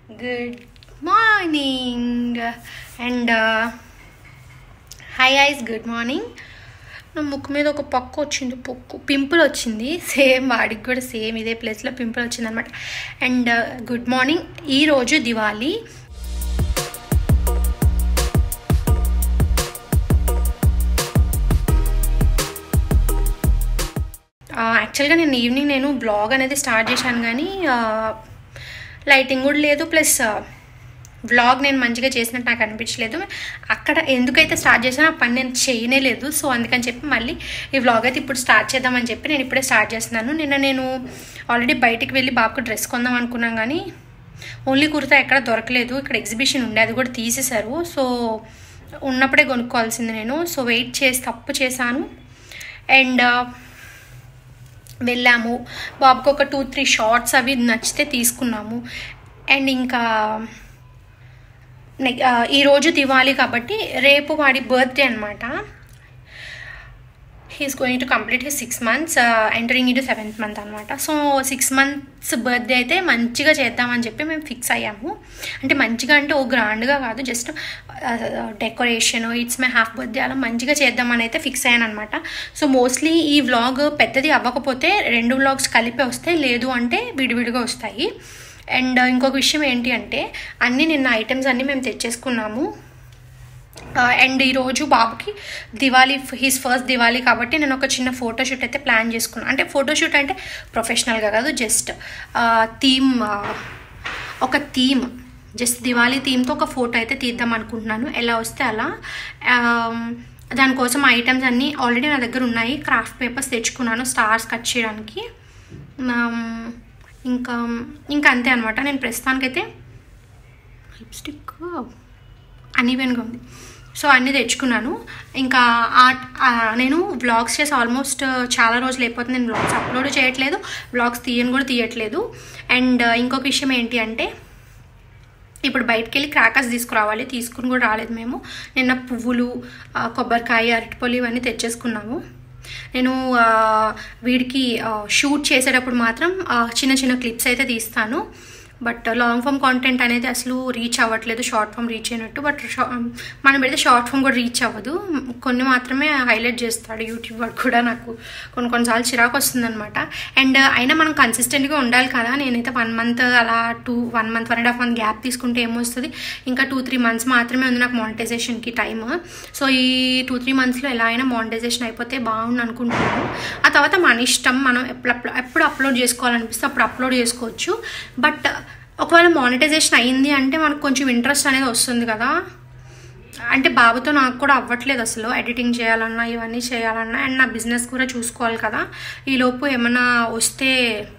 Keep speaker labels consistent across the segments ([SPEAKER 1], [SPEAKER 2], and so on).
[SPEAKER 1] Good morning and hi eyes good morning నా ముక్కు మీద ఒక పక్కు వచ్చింది పొక్కు పింపుల్ వచ్చింది సేమ్ వాడికి కూడా సేమ్ ఇదే ప్లేస్లో పింపుల్ వచ్చింది అనమాట అండ్ గుడ్ మార్నింగ్ ఈరోజు దివాళీ యాక్చువల్గా నేను ఈవినింగ్ నేను బ్లాగ్ అనేది స్టార్ట్ చేశాను కానీ లైటింగ్ కూడా లేదు ప్లస్ వ్లాగ్ నేను మంచిగా చేసినట్టు నాకు అనిపించలేదు అక్కడ ఎందుకైతే స్టార్ట్ చేసానో ఆ పని నేను చేయనే లేదు సో అందుకని చెప్పి మళ్ళీ ఈ వ్లాగ్ అయితే ఇప్పుడు స్టార్ట్ చేద్దామని చెప్పి నేను ఇప్పుడే స్టార్ట్ చేస్తున్నాను నిన్న నేను ఆల్రెడీ బయటికి వెళ్ళి బాబుకు డ్రెస్ కొందాం అనుకున్నాను కానీ ఓన్లీ కుర్తా ఎక్కడ దొరకలేదు ఇక్కడ ఎగ్జిబిషన్ ఉండే అది కూడా తీసేశారు సో ఉన్నప్పుడే కొనుక్కోవాల్సింది నేను సో వెయిట్ చేసి తప్పు చేశాను అండ్ వెళ్ళాము బాబుకి ఒక టూ త్రీ షార్ట్స్ అవి నచ్చితే తీసుకున్నాము అండ్ ఇంకా ఈరోజు దివాళీ కాబట్టి రేపు వాడి బర్త్డే అనమాట he's going to complete his six months entering into seventh month అనమాట సో సిక్స్ మంత్స్ బర్త్డే అయితే మంచిగా చేద్దామని చెప్పి మేము ఫిక్స్ అయ్యాము అంటే మంచిగా అంటే ఓ గ్రాండ్గా కాదు just decoration it's my half birthday అలా మంచిగా చేద్దామని అయితే ఫిక్స్ అయ్యాను అనమాట సో మోస్ట్లీ ఈ వ్లాగ్ పెద్దది అవ్వకపోతే రెండు వ్లాగ్స్ కలిపి వస్తాయి లేదు అంటే విడివిడిగా వస్తాయి అండ్ ఇంకొక విషయం ఏంటి అంటే అన్నీ నిన్న ఐటమ్స్ అన్నీ మేము తెచ్చేసుకున్నాము అండ్ ఈరోజు బాబుకి దివాళీ హీస్ ఫస్ట్ దివాళీ కాబట్టి నేను ఒక చిన్న ఫోటోషూట్ అయితే ప్లాన్ చేసుకున్నాను అంటే ఫోటోషూట్ అంటే ప్రొఫెషనల్గా కాదు జస్ట్ థీమ్ ఒక థీమ్ జస్ట్ దివాళీ థీమ్తో ఒక ఫోటో అయితే తీద్దాం అనుకుంటున్నాను ఎలా వస్తే అలా దానికోసం ఐటమ్స్ అన్నీ ఆల్రెడీ నా దగ్గర ఉన్నాయి క్రాఫ్ట్ పేపర్స్ తెచ్చుకున్నాను స్టార్స్ కట్ చేయడానికి ఇంకా ఇంకా అంతే అనమాట నేను ప్రస్తుతానికైతే లిప్స్టిక్ అన్ఈవెన్గా ఉంది సో అన్నీ తెచ్చుకున్నాను ఇంకా నేను వ్లాగ్స్ చేసి ఆల్మోస్ట్ చాలా రోజులు అయిపోతుంది నేను వ్లాగ్స్ అప్లోడ్ చేయట్లేదు వ్లాగ్స్ తీయని కూడా తీయట్లేదు అండ్ ఇంకొక విషయం ఏంటి అంటే ఇప్పుడు బయటకు వెళ్ళి క్రాకర్స్ తీసుకురావాలి తీసుకుని కూడా రాలేదు మేము నిన్న పువ్వులు కొబ్బరికాయ అరటిపొలి ఇవన్నీ తెచ్చేసుకున్నాము నేను వీడికి షూట్ చేసేటప్పుడు మాత్రం చిన్న చిన్న క్లిప్స్ అయితే తీస్తాను బట్ లాంగ్ ఫామ్ కాంటెంట్ అనేది అసలు రీచ్ అవ్వట్లేదు షార్ట్ ఫామ్ రీచ్ అయినట్టు బట్ మనం పెడితే షార్ట్ ఫామ్ కూడా రీచ్ అవ్వదు కొన్ని మాత్రమే హైలైట్ చేస్తాడు యూట్యూబ్ వాడు కూడా నాకు కొన్ని కొన్నిసార్లు చిరాకు వస్తుందనమాట అండ్ అయినా మనం కన్సిస్టెంట్గా ఉండాలి కదా నేనైతే వన్ మంత్ అలా two one month one and half month gap తీసుకుంటే ఏమొస్తుంది ఇంకా టూ త్రీ మంత్స్ మాత్రమే ఉంది నాకు మానిటైజేషన్కి టైమ్ సో ఈ టూ త్రీ మంత్స్లో ఎలా అయినా మానిటైజేషన్ అయిపోతే బాగుంది అనుకుంటున్నాను ఆ తర్వాత మన ఇష్టం మనం ఎప్పుడు ఎప్పుడు అప్లోడ్ చేసుకోవాలనిపిస్తే అప్పుడు అప్లోడ్ చేసుకోవచ్చు బట్ ఒకవేళ మానిటైజేషన్ అయింది అంటే మనకు కొంచెం ఇంట్రెస్ట్ అనేది వస్తుంది కదా అంటే బాబుతో నాకు కూడా అవ్వట్లేదు అసలు ఎడిటింగ్ చేయాలన్నా ఇవన్నీ చేయాలన్నా అండ్ నా బిజినెస్ కూడా చూసుకోవాలి కదా ఈలోపు ఏమన్నా వస్తే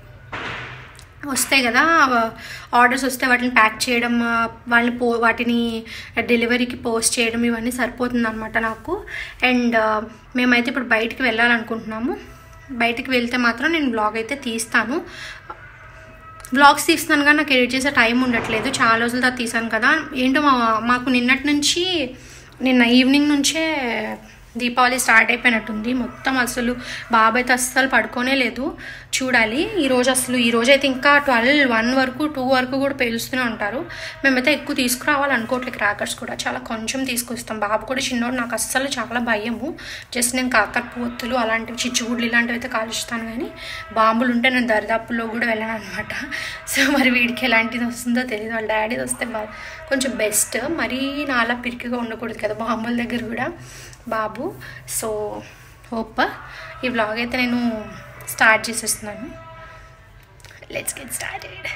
[SPEAKER 1] వస్తాయి కదా ఆర్డర్స్ వస్తే వాటిని ప్యాక్ చేయడం వాళ్ళని పో వాటిని డెలివరీకి పోస్ట్ చేయడం ఇవన్నీ సరిపోతుంది అనమాట నాకు అండ్ మేమైతే ఇప్పుడు బయటికి వెళ్ళాలనుకుంటున్నాము బయటికి వెళ్తే మాత్రం నేను బ్లాగ్ అయితే తీస్తాను వ్లాగ్స్ తీస్తున్నాను కానీ నాకు ఎడిట్ చేసే టైం ఉండట్లేదు చాలా రోజుల తర్వాత తీసాను కదా ఏంటో మా మాకు నిన్నటి నుంచి నిన్న ఈవినింగ్ నుంచే దీపావళి స్టార్ట్ అయిపోయినట్టుంది మొత్తం అసలు బాబాయ్ అయితే అస్సలు పడుకోనే లేదు చూడాలి ఈరోజు అసలు ఈరోజు అయితే ఇంకా ట్వెల్వ్ వన్ వరకు టూ వరకు కూడా పేలుస్తూనే ఉంటారు మేమైతే ఎక్కువ తీసుకురావాలనుకోవట్లేదు క్రాకర్స్ కూడా చాలా కొంచెం తీసుకొస్తాం బాబు కూడా చిన్నోడు నాకు అస్సలు చాలా భయము జస్ట్ నేను కాకరపోతులు అలాంటివి చిచ్చుగుడ్లు ఇలాంటివి అయితే కాలుస్తాను కానీ బాంబులు ఉంటే నేను దరిదాపుల్లో కూడా వెళ్ళాను అనమాట సో మరి వీడికి ఎలాంటిది వస్తుందో తెలియదు వాళ్ళ డాడీది వస్తే బా కొంచెం బెస్ట్ మరీ నాలా పిరికిగా ఉండకూడదు కదా బాంబుల దగ్గర కూడా బాబు సో హోప్ ఈ వ్లాగ్ అయితే నేను స్టార్ట్ చేసేస్తున్నాను లెట్స్ గెట్ స్టార్టెడ్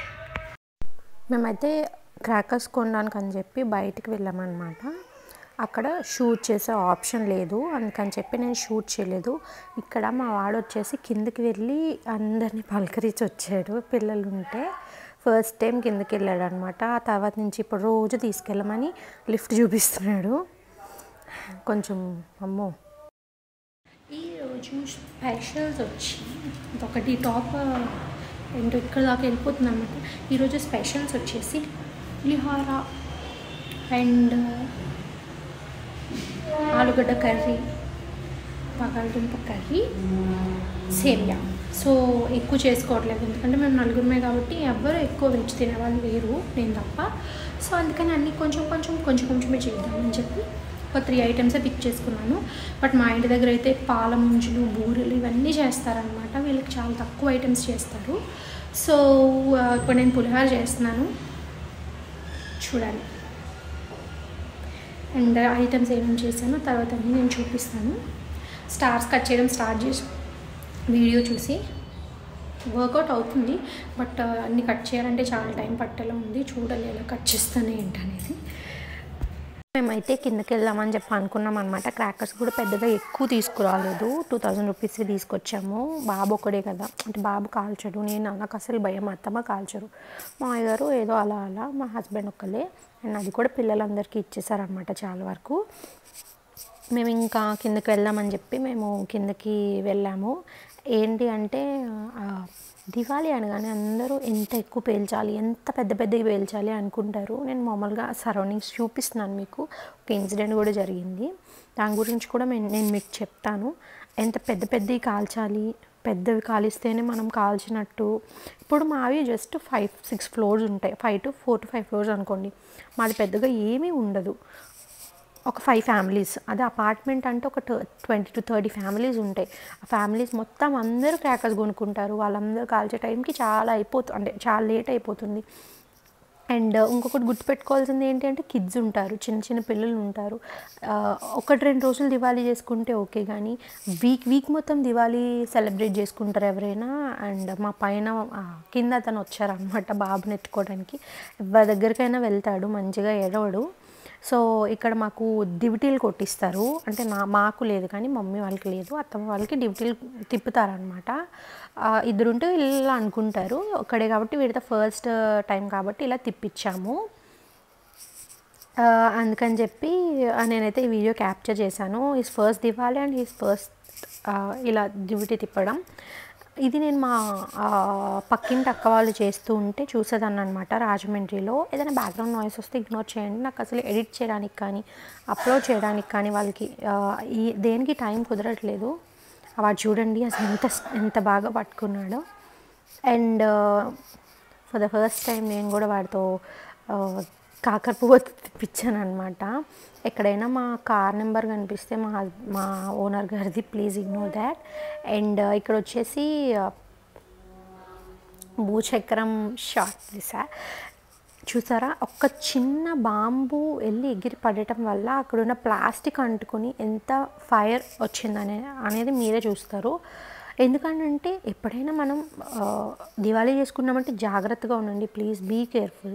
[SPEAKER 2] మేమైతే క్రాకర్స్ కొనడానికి అని చెప్పి బయటికి వెళ్ళామన్నమాట అక్కడ షూట్ చేసే ఆప్షన్ లేదు అందుకని చెప్పి నేను షూట్ చేయలేదు ఇక్కడ మా వాడు వచ్చేసి కిందకి వెళ్ళి అందరినీ పలకరించి వచ్చాడు పిల్లలు ఉంటే ఫస్ట్ టైం కిందకి వెళ్ళాడు అనమాట ఆ తర్వాత నుంచి ఇప్పుడు రోజు తీసుకెళ్ళమని లిఫ్ట్ చూపిస్తున్నాడు కొంచెం అమ్మో
[SPEAKER 1] ఈరోజు స్పెషల్స్ వచ్చి ఒకటి టాప్ ఏంటో ఇక్కడ దాకా వెళ్ళిపోతుంది అనమాట ఈరోజు స్పెషల్స్ వచ్చేసి పులిహోర అండ్ ఆలుగడ్డ కర్రీ బంగాళదుంప కర్రీ సేమియా సో ఎక్కువ చేసుకోవట్లేదు ఎందుకంటే మేము నలుగురమే కాబట్టి ఎవ్వరు ఎక్కువ వెజ్ తినేవాళ్ళు లేరు నేను తప్ప సో అందుకని అన్నీ కొంచెం కొంచెం కొంచెం కొంచెమే చేద్దామని చెప్పి ఒక త్రీ ఐటమ్సే పిక్ చేసుకున్నాను బట్ మా ఇంటి దగ్గర అయితే పాల ముంజులు బూరెలు ఇవన్నీ చేస్తారనమాట వీళ్ళకి చాలా తక్కువ ఐటమ్స్ చేస్తారు సో ఆ, ఇప్పుడు నేను పులిహోర చేస్తున్నాను చూడాలి అండ్ ఐటమ్స్ ఏమేమి చేశానో తర్వాత అన్నీ నేను చూపిస్తాను స్టార్స్ కట్ చేయడం స్టార్ట్ చేసి వీడియో చూసి వర్కౌట్ అవుతుంది బట్ అన్ని కట్ చేయాలంటే చాలా టైం పట్టేలా ఉంది చూడాలి ఎలా కట్ చేస్తానే ఏంటనేది
[SPEAKER 2] మేమైతే కిందకి వెళ్దామని చెప్పి అనుకున్నాం అనమాట క్రాకర్స్ కూడా పెద్దగా ఎక్కువ తీసుకురాలేదు టూ థౌజండ్ రూపీస్ తీసుకొచ్చాము బాబు ఒకడే కదా అంటే బాబు కాల్చడు నేను నాకు అసలు భయం మా అత్తమ్మ కాల్చరు మా అయ్యగారు ఏదో అలా అలా మా హస్బెండ్ ఒక్కలే అండ్ అది కూడా పిల్లలందరికీ ఇచ్చేసారనమాట చాలా వరకు మేము ఇంకా కిందకి వెళ్దామని చెప్పి మేము కిందకి వెళ్ళాము ఏంటి అంటే ఆ, దివాళీ అనగానే అందరూ ఎంత ఎక్కువ పేల్చాలి ఎంత పెద్ద పెద్దవి పేల్చాలి అనుకుంటారు నేను మామూలుగా సరౌండింగ్స్ చూపిస్తున్నాను మీకు ఒక ఇన్సిడెంట్ కూడా జరిగింది దాని గురించి కూడా నేను నేను మీకు చెప్తాను ఎంత పెద్ద పెద్దవి కాల్చాలి పెద్దవి కాలిస్తేనే మనం కాల్చినట్టు ఇప్పుడు మావి జస్ట్ ఫైవ్ సిక్స్ ఫ్లోర్స్ ఉంటాయి five to four to five floors అనుకోండి మాది పెద్దగా ఏమీ ఉండదు ఒక ఫైవ్ ఫ్యామిలీస్ అదే అపార్ట్మెంట్ అంటే ఒక ట్వంటీ టు థర్టీ ఫ్యామిలీస్ ఉంటాయి ఆ ఫ్యామిలీస్ మొత్తం అందరూ క్రాకర్స్ కొనుక్కుంటారు వాళ్ళందరూ కాల్చే టైంకి చాలా అయిపోతుంది అంటే చాలా లేట్ అయిపోతుంది అండ్ ఇంకొకటి గుర్తుపెట్టుకోవాల్సింది ఏంటి అంటే కిడ్స్ ఉంటారు చిన్న చిన్న పిల్లలు ఉంటారు ఆ, ఒకటి రెండు రోజులు దివాళీ చేసుకుంటే ఓకే కానీ వీక్ వీక్ మొత్తం దివాళీ సెలబ్రేట్ చేసుకుంటారు ఎవరైనా అండ్ మా పైన ఆ, కింద అతను వచ్చారనమాట బాబుని ఎత్తుకోవడానికి ఎవరి దగ్గరికైనా వెళ్తాడు మంచిగా ఎడవడు సో ఇక్కడ మాకు దివిటీలు కొట్టిస్తారు అంటే నా మాకు లేదు కానీ మమ్మీ వాళ్ళకి లేదు అత్తమ్మ వాళ్ళకి డ్యూటీలు తిప్పుతారనమాట ఇద్దరుంటే ఇలా అనుకుంటారు ఒక్కడే కాబట్టి వీడితో ఫస్ట్ టైం కాబట్టి ఇలా తిప్పించాము ఆ, అందుకని చెప్పి ఆ, నేనైతే ఈ వీడియో క్యాప్చర్ చేశాను is first Diwali and is first ఇలా డ్యూటీ తిప్పడం ఇది నేను మా ఆ, పక్కింటి అక్క వాళ్ళు చేస్తూ ఉంటే చూసేదాన్ని అనమాట రాజమండ్రిలో ఏదైనా బ్యాక్గ్రౌండ్ నాయిస్ వస్తే ఇగ్నోర్ చేయండి నాకు అసలు ఎడిట్ చేయడానికి కానీ అప్లోడ్ చేయడానికి కానీ వాళ్ళకి ఆ, ఈ దేనికి టైం కుదరట్లేదు వాడు చూడండి అసలు ఎంత ఎంత బాగా పట్టుకున్నాడో and for the first time నేను కూడా వాడితో ఆ, కాకర పువ్వు తెప్పించాను అనమాట ఎక్కడైనా మా కార్ నెంబర్ కనిపిస్తే మా హస్ మా ఓనర్ గారిది ప్లీజ్ ఇగ్నోర్ దాట్ అండ్ ఇక్కడ వచ్చేసి ఆ, భూచక్రం షాట్ తీసా చూసారా ఒక్క చిన్న బాంబు వెళ్ళి ఎగిరి పడటం వల్ల అక్కడున్న ప్లాస్టిక్ అంటుకుని ఎంత ఫైర్ వచ్చిందనే అనేది మీరే చూస్తారు ఎందుకంటే ఎప్పుడైనా మనం ఆ, దివాళీ చేసుకున్నామంటే జాగ్రత్తగా ఉండండి ప్లీజ్ బీ కేర్ఫుల్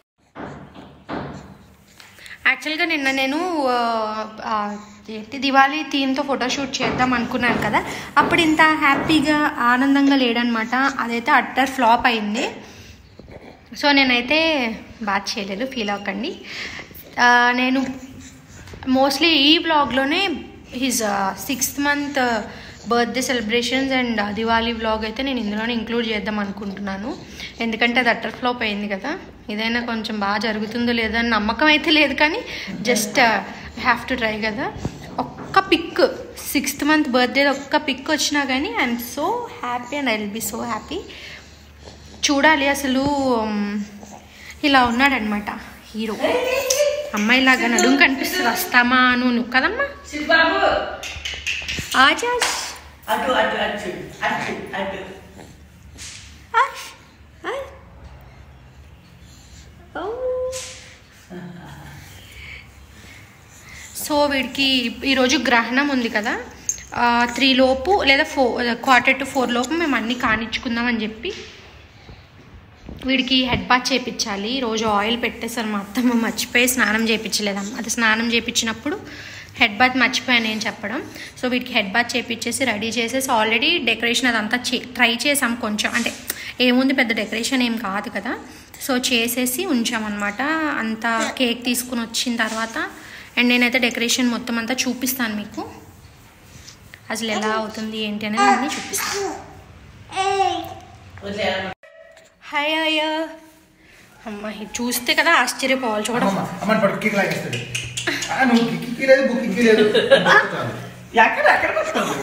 [SPEAKER 1] యాక్చువల్గా నిన్న నేను ఆ, ఆ, ఏంటి దివాళీ థీమ్తో ఫోటోషూట్ చేద్దాం అనుకున్నాను కదా అప్పుడు ఇంత హ్యాపీగా ఆనందంగా లేడనమాట అదైతే అట్టర్ ఫ్లాప్ అయింది సో నేనైతే బాగా చేయలేదు ఫీల్ అవ్వకండి ఆ, నేను మోస్ట్లీ ఈ బ్లాగ్లోనే his sixth month birthday celebrations and Diwali blog అయితే నేను ఇందులోనే ఇంక్లూడ్ చేద్దాం అనుకుంటున్నాను ఎందుకంటే అది అట్టర్ ఫ్లాప్ అయింది కదా ఇదైనా కొంచెం బాగా జరుగుతుందో లేదో అని నమ్మకం అయితే లేదు కానీ జస్ట్ హ్యావ్ టు ట్రై కదా ఒక్క పిక్ సిక్స్త్ మంత్ బర్త్డే ఒక్క పిక్ వచ్చినా కానీ I'm so happy and I will be so happy చూడాలి అసలు ఉమ్, ఇలా ఉన్నాడనమాట హీరో అమ్మాయిలాగా నడుము కనిపిస్తుంది వస్తామా నువ్వు కదమ్మా
[SPEAKER 3] శివబాబు
[SPEAKER 1] ఆజా
[SPEAKER 3] అటు అటు అటు అటు అటు
[SPEAKER 1] సో వీడికి ఈరోజు గ్రహణం ఉంది కదా త్రీ లోపు లేదా ఫోర్ క్వార్టర్ టు ఫోర్ లోపు మేము అన్నీ కానిచ్చుకుందాం అని చెప్పి వీడికి హెడ్ బాత్ చేయించాలి రోజు ఆయిల్ పెట్టేసారు మా అత్తమ్మ మర్చిపోయి స్నానం చేయించలేదమ్మ అది స్నానం చేయించినప్పుడు హెడ్ బాత్ మర్చిపోయాను నేను చెప్పడం సో వీటికి హెడ్ బాత్ చేయించేసి రెడీ చేసేసి ఆల్రెడీ డెకరేషన్ అదంతా చే ట్రై చేసాం కొంచెం అంటే ఏముంది పెద్ద డెకరేషన్ ఏం కాదు కదా సో చేసేసి ఉంచామన్నమాట అంతా కేక్ తీసుకుని వచ్చిన తర్వాత అండ్ నేనైతే డెకరేషన్ మొత్తం అంతా చూపిస్తాను మీకు అసలు ఎలా అవుతుంది ఏంటి అనేది అన్నీ చూపిస్తాను
[SPEAKER 3] వదిలేయమ్మా.
[SPEAKER 1] హాయ్ అయ్య అమ్మ ఇది చూస్తే కదా ఆశ్చర్యపోవాలి చూడమ్మా
[SPEAKER 4] అమ్మ అమ్మని పట్టు కిక్ లాగేస్తాడు ఆ, నువ్వు కిక్కి లేదు బుక్ కిక్కి లేదు చాలు.
[SPEAKER 3] ఎక్కడ ఎక్కడ పట్టుకోండి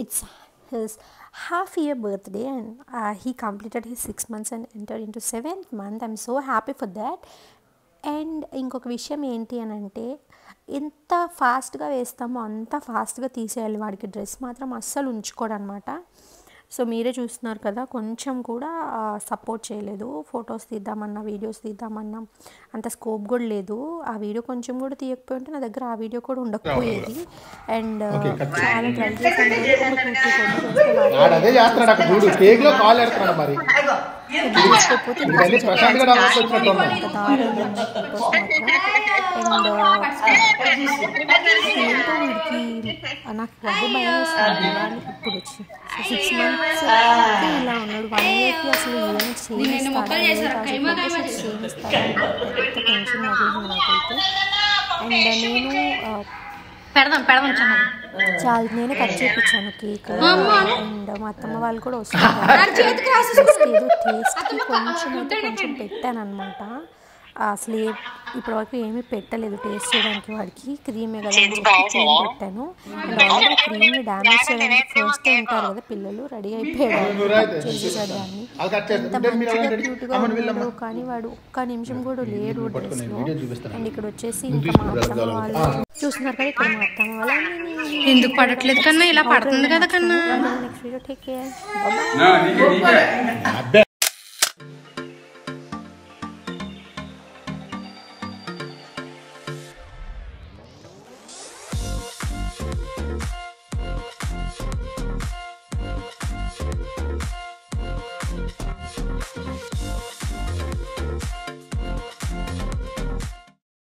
[SPEAKER 2] it's his half year birthday and uh, he completed his six months and entered into seventh month i'm so happy for that and ఇంకొక విషయం ఏంటి అని అంటే ఎంత ఫాస్ట్గా వేస్తామో అంత ఫాస్ట్గా తీసేయాలి వాడికి డ్రెస్ మాత్రం అస్సలు ఉంచుకోడు అనమాట సో మీరే చూస్తున్నారు కదా కొంచెం కూడా సపోర్ట్ చేయలేదు ఫొటోస్ తీద్దామన్నా వీడియోస్ తీద్దామన్నా అంత స్కోప్ కూడా లేదు ఆ వీడియో కొంచెం కూడా తీయకపోయి ఉంటే నా దగ్గర ఆ వీడియో కూడా ఉండకపోయేది అండ్ చాలా ట్రై చేశాను ఒక two, three photos వస్తే వాడు
[SPEAKER 4] ఆడు అదే చేస్తున్నాడు అక్కడ చూడు కేక్ లో కాల్ ఎడుతున్నాడు మరి
[SPEAKER 3] అగో ఏం
[SPEAKER 2] తీసుకోకపోతే ఇంకా
[SPEAKER 4] ఇవన్నీ ప్రశాంత్ గారు ఆఫీస్ వచ్చినట్టు ఉన్నాయి
[SPEAKER 2] అంత దారుణంగా ఉన్నాయి photos మాత్రం అండ్ ఏంటో వీడికి నాకు అదే భయం వేస్తుంది వాడిని ఇప్పుడు వచ్చి సిక్స్ మంత్స్ ఇలా ఉన్నాడు వన్ ఇయర్కి అసలు ఏం
[SPEAKER 1] నిన్ను మొక్కలు చేశారు, కైమా కైమా చేశారు.
[SPEAKER 2] పెద్ద టెన్షన్ మొదలైంది నాకైతే అండ్ నేను ఆ,
[SPEAKER 1] పెడదాం పెడదాం చిన్నది
[SPEAKER 2] చాలా నేనే కట్ చేయించాను కేక్ అండ్ మా అత్తమ్మ వాళ్ళు కూడా వస్తున్నారు Just ఏదో టేస్ట్కి కొంచెం అయితే కొంచెం పెట్టాను అనమాట అసలు ఏ ఇప్పటివరకు ఏమీ పెట్టలేదు టేస్ట్ చేయడానికి వాడికి క్రీమే కదా అని చెప్పి క్రీమ్ పెట్టాను అండ్ ఆల్రెడీ క్రీమ్ డ్యామేజ్ చేయడానికి ఫస్ట్ టైం ఉంటారు కదా పిల్లలు రెడీ అయిపోయాడు చేసేసాడు దాన్ని
[SPEAKER 4] అది కట్ చేస్తాను.
[SPEAKER 2] ఎంత
[SPEAKER 4] అంటే మీరు
[SPEAKER 2] మంచిగా
[SPEAKER 4] అలాంటి
[SPEAKER 2] క్యూట్గా
[SPEAKER 4] అమ్మని
[SPEAKER 2] ఉన్నాడు
[SPEAKER 4] వెళ్ళమ్మా.
[SPEAKER 2] కానీ వాడు ఒక్క నిమిషం కూడా లేడు
[SPEAKER 4] పట్టుకొని
[SPEAKER 2] డ్రెస్లో
[SPEAKER 4] వీడియో చూపిస్తాను.
[SPEAKER 2] అండ్ ఇక్కడ వచ్చేసి ఇంకా మా అత్తమ్మ వాళ్ళు చూస్తున్నారు కదా ఇక్కడ మా అత్తమ్మ వాళ్ళు
[SPEAKER 1] ఎందుకు పడట్లేదు కన్నా ఇలా పడుతుంది కదా కన్నా
[SPEAKER 2] నెక్స్ట్ వీడియో టేక్ కేర్
[SPEAKER 4] అబ్బే